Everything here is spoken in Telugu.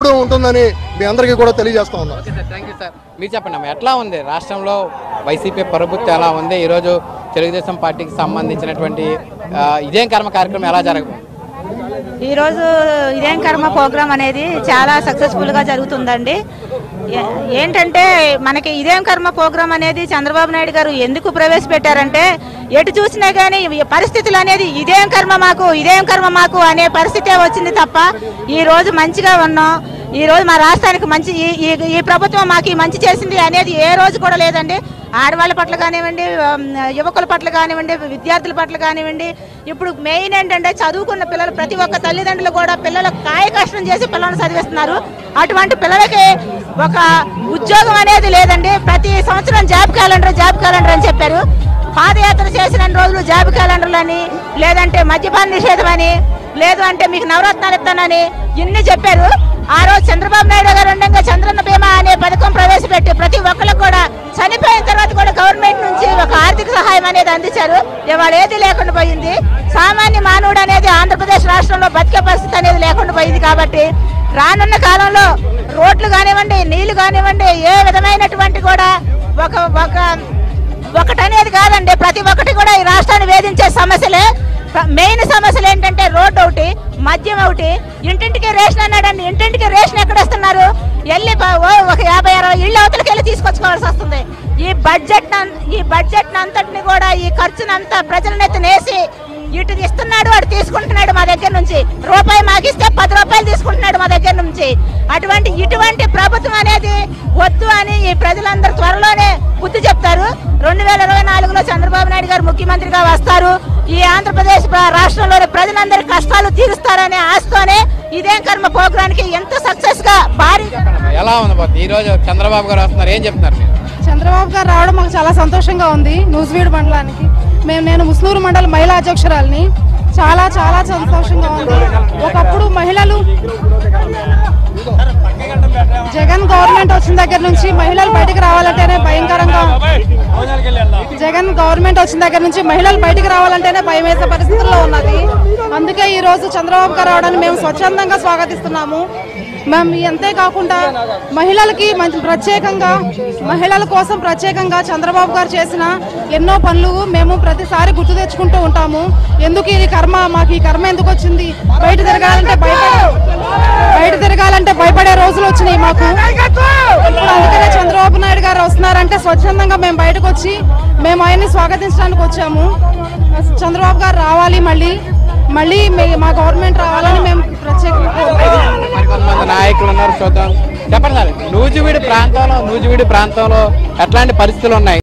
ఎప్పుడూ ఉంటుందని మీ అందరికీ కూడా తెలియజేస్తా ఉన్నాం okay sir thank you sir మీరు చెప్పండి అమ్మా ఎట్లా ఉంది రాష్ట్రంలో వైసీపీ ప్రభుత్వం ఎలా ఉంది ఈరోజు తెలుగుదేశం పార్టీకి సంబంధించినటువంటి ఆ, ఇదేం కర్మ కార్యక్రమం ఎలా జరగబోతుంది ఈరోజు ఇదేం కర్మ ప్రోగ్రామ్ అనేది చాలా సక్సెస్ఫుల్గా జరుగుతుందండి ఏ- ఏంటంటే మనకి ఇదేం కర్మ ప్రోగ్రామ్ అనేది చంద్రబాబు నాయుడు గారు ఎందుకు ప్రవేశపెట్టారంటే ఎటు చూసినా కానీ ఈ పరిస్థితులు అనేది ఇదేం కర్మ మాకు ఇదేం కర్మ మాకు అనే పరిస్థితే వచ్చింది తప్ప ఈ రోజు మంచిగా ఉన్నాం ఈ రోజు మా రాష్ట్రానికి మంచి ఈ ఈ- ఈ ప్రభుత్వం మాకు ఈ మంచి చేసింది అనేది ఏ రోజు కూడా లేదండి ఆడవాళ్ళ పట్ల కానివ్వండి ఉమ్, యువకుల పట్ల కానివ్వండి విద్యార్థుల పట్ల కానివ్వండి ఇప్పుడు మెయిన్ ఏంటంటే చదువుకున్న పిల్లలు ప్రతి ఒక్క తల్లిదండ్రులు కూడా పిల్లలకు కాయ కష్టం చేసి పిల్లల్ని చదివిస్తున్నారు అటువంటి పిల్లలకి ఒక ఉద్యోగం అనేది లేదండి ప్రతి సంవత్సరం జాబ్ క్యాలెండర్ జాబ్ క్యాలెండర్ అని చెప్పారు పాదయాత్ర చేసిన రోజులు జాబ్ క్యాలెండర్లు అని లేదంటే మద్యపాన నిషేధం అని లేదు అంటే మీకు నవరత్నాలు ఇస్తానని ఇన్ని చెప్పారు ఆ రోజు చంద్రబాబు నాయుడు గారు ఉండగా చంద్రన్న బీమా అనే పథకం ప్రవేశపెట్టి ప్రతి ఒక్కరికి కూడా చనిపోయిన తర్వాత కూడా గవర్నమెంట్ నుంచి ఒక ఆర్థిక సహాయం అనేది అందించారు ఇవాళ ఏది లేకుండా పోయింది సామాన్య మానవుడు అనేది ఆంధ్రప్రదేశ్ రాష్ట్రంలో బతికే పరిస్థితి అనేది లేకుండా పోయింది కాబట్టి రానున్న కాలంలో రోడ్లు కానివ్వండి నీళ్లు కానివ్వండి ఏ విధమైనటువంటి కూడా ఒక ఒక ఒకటనేది కాదండి ప్రతి ఒక్కటి కూడా ఈ రాష్ట్రాన్ని వేధించే సమస్యలే ప్ర- మెయిన్ సమస్యలు ఏంటంటే రోడ్డు ఒకటి మద్యం ఒకటి ఇంటింటికి రేషన్ అన్నాడండి ఇంటింటికి రేషన్ ఎక్కడ ఇస్తున్నారు వెళ్ళి బ- ఓ ఒక యాభై అరవై ఇళ్ళ అవతలకి వెళ్ళి తీసుకొచ్చుకోవాల్సి వస్తుంది ఈ బడ్జెట్ ఈ బడ్జెట్ అంతటిని కూడా ఈ ఖర్చునంతా ప్రజల నెత్తనేసి ఇటు ఇస్తున్నాడు అటు తీసుకుంటున్నాడు మా దగ్గర నుంచి రూపాయి మాకిస్తే పది రూపాయలు తీసుకుంటున్నాడు మా దగ్గర నుంచి అటువంటి ఇటువంటి ప్రభుత్వం అనేది వద్దు అని ఈ ప్రజలందరూ త్వరలోనే బుద్ధి చెప్తారు రెండు వేల ఇరవై నాలుగులో చంద్రబాబు నాయుడు గారు ముఖ్యమంత్రిగా వస్తారు ఈ ఆంధ్రప్రదేశ్ ప్ర- రాష్ట్రంలోని ప్రజలందరి కష్టాలు తీరుస్తారనే ఆశతోనే ఇదేం కర్మ ప్రోగ్రానికి ఎంత సక్సెస్ గా భారీ ఎలా ఉంది పోతే ఈరోజు చంద్రబాబు గారు వస్తున్నారు ఏం చెప్తున్నారు మీరు చంద్రబాబు గారు రావడం మాకు చాలా సంతోషంగా ఉంది నూజివీడు మండలానికి మేము నేను ముస్లూరు మండల మహిళా అధ్యక్షురాలిని చాలా చాలా సంతోషంగా ఉంది ఒకప్పుడు మహిళలు జగన్ గవర్నమెంట్ వచ్చిన దగ్గర నుంచి మహిళలు బయటికి రావాలంటేనే భయంకరంగా జగన్ గవర్నమెంట్ వచ్చిన దగ్గర నుంచి మహిళలు బయటికి రావాలంటేనే భయం వేసే పరిస్థితుల్లో ఉన్నది అందుకే ఈ రోజు చంద్రబాబు గారు రావడాన్ని మేము స్వచ్ఛందంగా స్వాగతిస్తున్నాము మేము అంతేకాకుండా మహిళలకి మంచి ప్రత్యేకంగా మహిళల కోసం ప్రత్యేకంగా చంద్రబాబు గారు చేసిన ఎన్నో పనులు మేము ప్రతిసారి గుర్తు తెచ్చుకుంటూ ఉంటాము ఎందుకు ఈ కర్మ మాకు ఈ కర్మ ఎందుకు వచ్చింది బయట తిరగాలంటే భయపడే బయట తిరగాలంటే భయపడే రోజులు వచ్చినాయి మాకు ఇప్పుడు అందుకనే చంద్రబాబు నాయుడు గారు వస్తున్నారంటే స్వచ్ఛందంగా మేము బయటకు వచ్చి మేము ఆయన్ని స్వాగతించడానికి వచ్చాము చంద్రబాబు గారు రావాలి మళ్ళీ మళ్ళీ మే- మా గవర్నమెంట్ రావాలని మేము ప్రత్యేకంగా కోరుకుంటున్నాము. మరి కొంతమంది నాయకులు ఉన్నారు చూద్దాం చెప్పండి సార్ నూజివీడి ప్రాంతంలో నూజివీడి ప్రాంతంలో ఎట్లాంటి పరిస్థితులు ఉన్నాయి